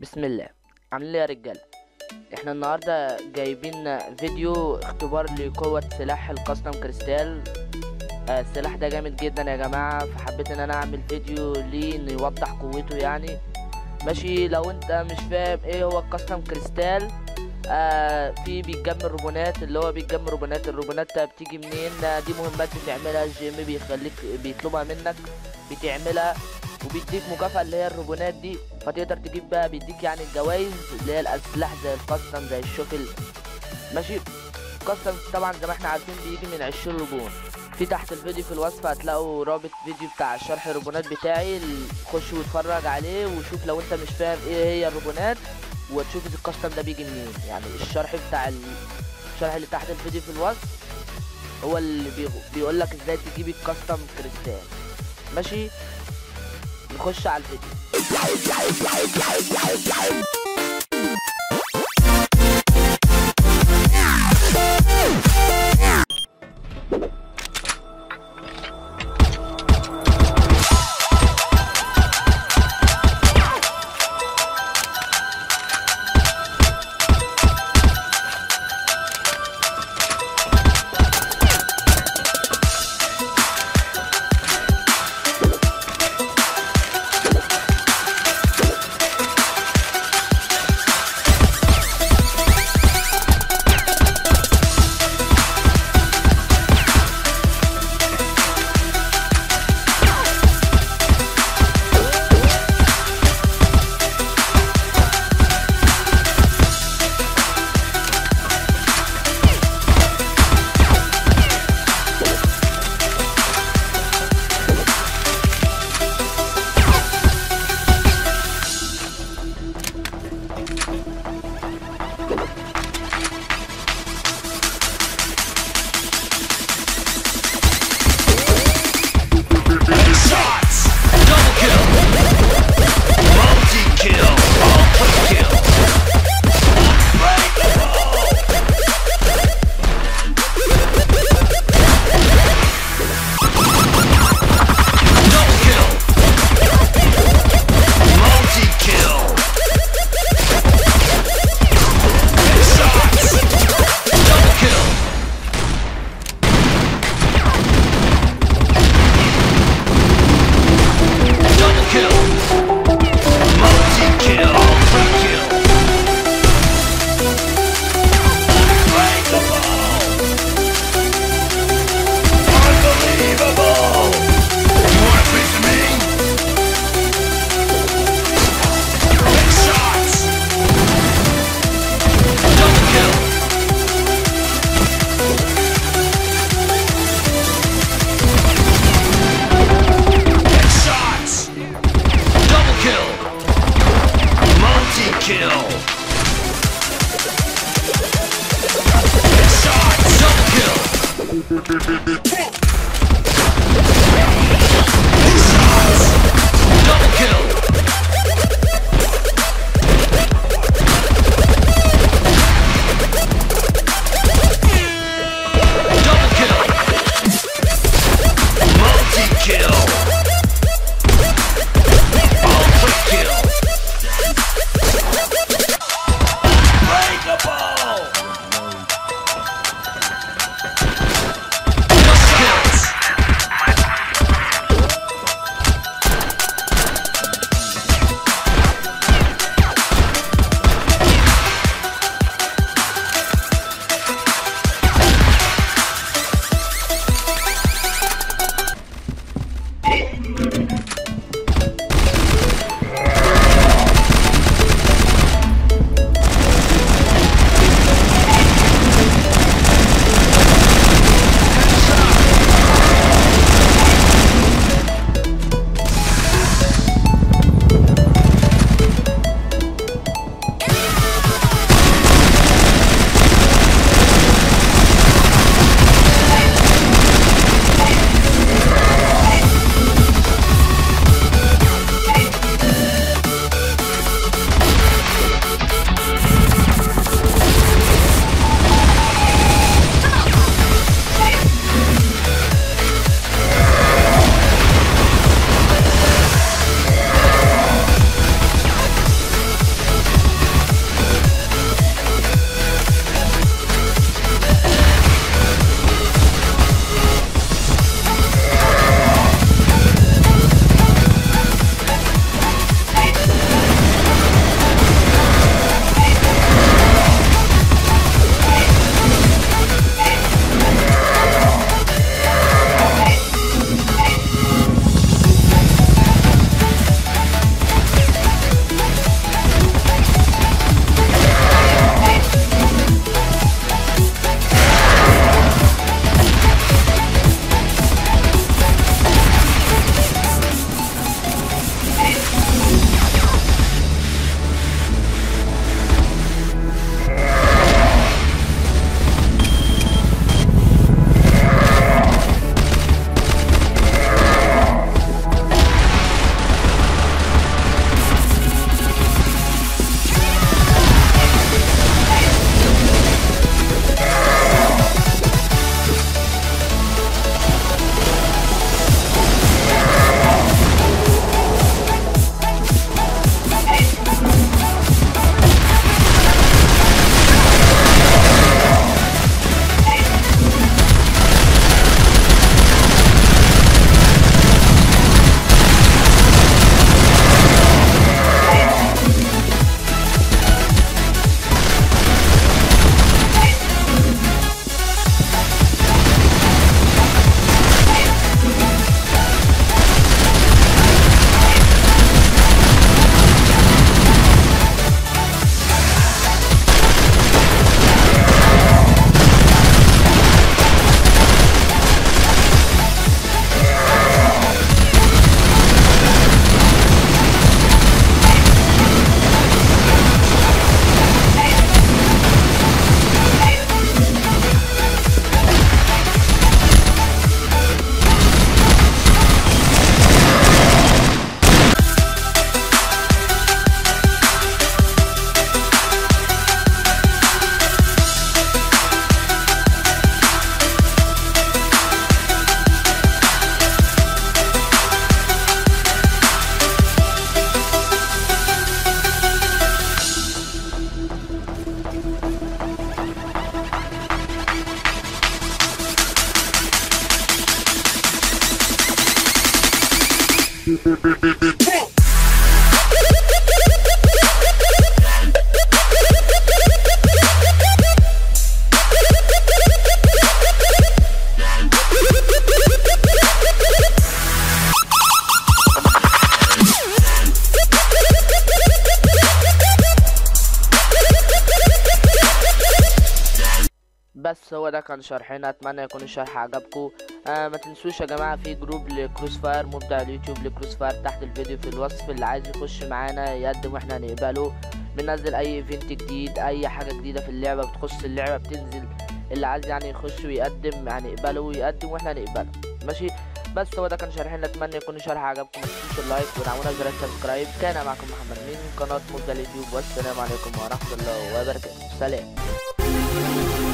بسم الله عاملين ايه يا رجاله احنا النهارده جايبين فيديو اختبار لقوة سلاح الكاستم كريستال آه، السلاح ده جامد جدا يا جماعة فحبيت ان انا اعمل فيديو ليه إن يوضح قوته يعني ماشي لو انت مش فاهم ايه هو الكاستم كريستال آه في بيتجمع روبونات اللي هو بيتجمع روبونات الروبونات بتيجي منين آه، دي مهمات بتعملها الجيم بيخليك بيطلبها منك بتعملها وبيديك مكافأة اللي هي الروبونات دي فتقدر تجيب بقى بيديك يعني الجوايز اللي هي الأسلحة زي الكاستم زي الشوفل ماشي الكاستم طبعا زي ما احنا عارفين بيجي من عشرين روبون في تحت الفيديو في الوصف هتلاقوا رابط فيديو بتاع شرح الروبونات بتاعي ال- خش واتفرج عليه وشوف لو انت مش فاهم ايه هي الروبونات وتشوف الكاستم ده بيجي منين يعني الشرح بتاع ال- الشرح اللي تحت الفيديو في الوصف هو اللي بيقول لك ازاي تجيب الكاستم كريستال ماشي نخش على الفيديو Shots! Double kill! Multi kill! All quick kill! Break the wall! Double kill! Multi kill! Shots! Double kill! Double kill! Multi kill! Quick kill! Break the ball! Unbelievable! You want a piece of me? Shots! Double kill! Shots! Double kill! Multi kill! Shots! Double kill! Shots! Double kill! Double kill! Multi kill! All quick kill! Break the ball! بس هو ده كان شرحنا اتمنى يكون الشرح عجبكم آه ما تنسوش يا جماعه في جروب لكروس فاير مبدع اليوتيوب لكروس فاير تحت الفيديو في الوصف اللي عايز يخش معانا يقدم واحنا نقبله بننزل اي ايفنت جديد اي حاجه جديده في اللعبه بتخش اللعبه بتنزل اللي عايز يعني يخش ويقدم يعني يقبله ويقدم واحنا نقبله ماشي بس هو ده كان شرحنا اتمنى يكون الشرح عجبكم ما تنسوش اللايك ودعمونا بزر السبسكرايب كان معكم محمد من قناه مبدع اليوتيوب والسلام عليكم ورحمه الله وبركاته سلام